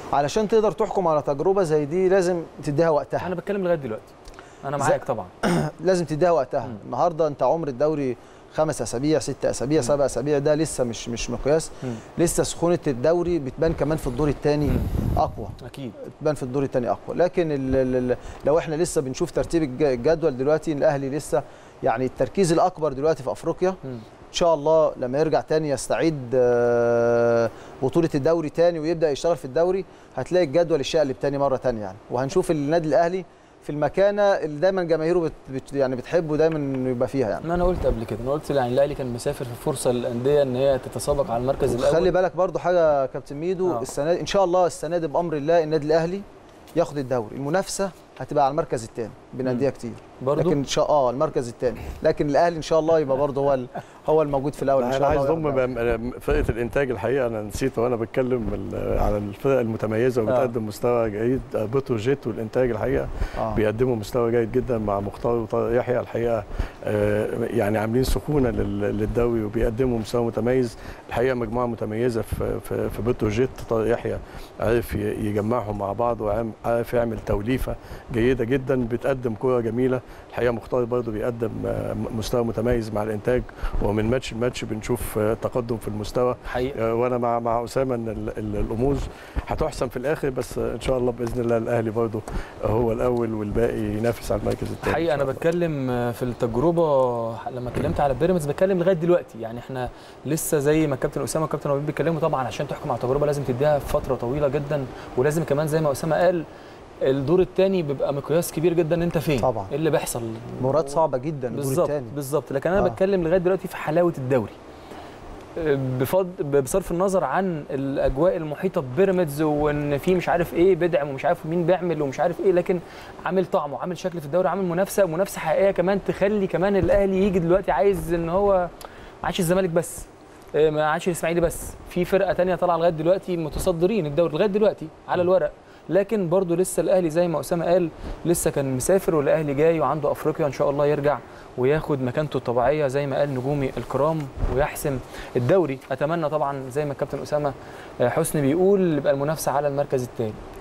علشان تقدر تحكم على تجربه زي دي لازم تديها وقتها انا بتكلم لغايه دلوقتي انا زي- معاك طبعا لازم تديها وقتها مم. النهارده انت عمر الدوري خمس اسابيع ست اسابيع سبع اسابيع ده لسه مش مش مقياس مم. لسه سخونه الدوري بتبان كمان في الدور الثاني مم. اقوى اكيد بتبان في الدور الثاني اقوى لكن ال ال ال لو احنا لسه بنشوف ترتيب الج- الجدول دلوقتي الاهلي لسه يعني التركيز الاكبر دلوقتي في افريقيا مم. ان شاء الله لما يرجع تاني يستعيد آه، بطوله الدوري تاني ويبدا يشتغل في الدوري هتلاقي الجدول الشقلب تاني مره تانية يعني وهنشوف النادي الاهلي في المكانه اللي دايما جماهيره بت بت يعني بتحبه دايما انه يبقى فيها يعني ما انا قلت قبل كده انا قلت يعني الاهلي كان مسافر في فرصه للانديه ان هي تتسابق على المركز الاول خلي بالك برضو حاجه يا كابتن ميدو آه. السنه ان شاء الله السنه دي بامر الله النادي الاهلي ياخد الدوري المنافسه هتبقى على المركز الثاني بين انديه كتير برضو لكن ان شاء اه المركز الثاني لكن الاهلي ان شاء الله يبقى برضه هو ال- هو الموجود في الاول ان انا شاء الله عايز وياخد اضم الدوري. بقى- فرقه الانتاج الحقيقه انا نسيت وانا بتكلم ال- على الفرق المتميزه وبتقدم مستوى جيد بتروجيت والانتاج الحقيقه آه. بيقدموا مستوى جيد جدا مع مختار وطارق يحيى الحقيقه آه، يعني عاملين سخونه لل- للدوري وبيقدموا مستوى متميز الحقيقه مجموعه متميزه في في, في بتروجيت طارق يحيى عارف ي- يجمعهم مع بعض وعارف يعمل توليفه جيده جدا بتقدم كره جميله الحقيقه مختار برضه بيقدم آه، مستوى متميز مع الانتاج ومن ماتش لماتش بنشوف آه، تقدم في المستوى حقيقه آه، وانا مع مع اسامه ان ال- ال- الامور هتحسم في الاخر بس آه، ان شاء الله باذن الله الاهلي برضه هو الاول والباقي ينافس على المركز الثاني حقيقه انا بتكلم في التجربه لما اتكلمت على بيراميدز بتكلم لغايه دلوقتي يعني احنا لسه زي ما الكابتن اسامه والكابتن وبيب بيتكلموا طبعا عشان تحكم على التجربه لازم تديها فتره طويله جدا ولازم كمان زي ما اسامه قال الدور الثاني بيبقى مقياس كبير جدا انت فين طبعا. ايه اللي بيحصل مباراه صعبه جدا الدور بالظبط الثاني بالظبط لكن انا آه. آه. بتكلم لغايه دلوقتي في حلاوه الدوري بفضل بصرف النظر عن الاجواء المحيطه ببيراميدز وان في مش عارف ايه بدعم ومش عارف مين بيعمل ومش عارف ايه لكن عامل طعم وعامل شكل في الدوري عامل منافسه منافسه حقيقيه كمان تخلي كمان الاهلي يجي دلوقتي عايز ان هو ما عادش الزمالك بس آه، ما عادش الاسماعيلي بس في فرقه تانية طالعه لغايه دلوقتي متصدرين الدوري لغايه دلوقتي على الورق لكن برضه لسه الاهلي زي ما اسامه قال لسه كان مسافر والاهلي جاي وعنده افريقيا ان شاء الله يرجع وياخد مكانته الطبيعيه زي ما قال نجومي الكرام ويحسم الدوري اتمنى طبعا زي ما الكابتن اسامه حسني بيقول يبقى المنافسه على المركز الثاني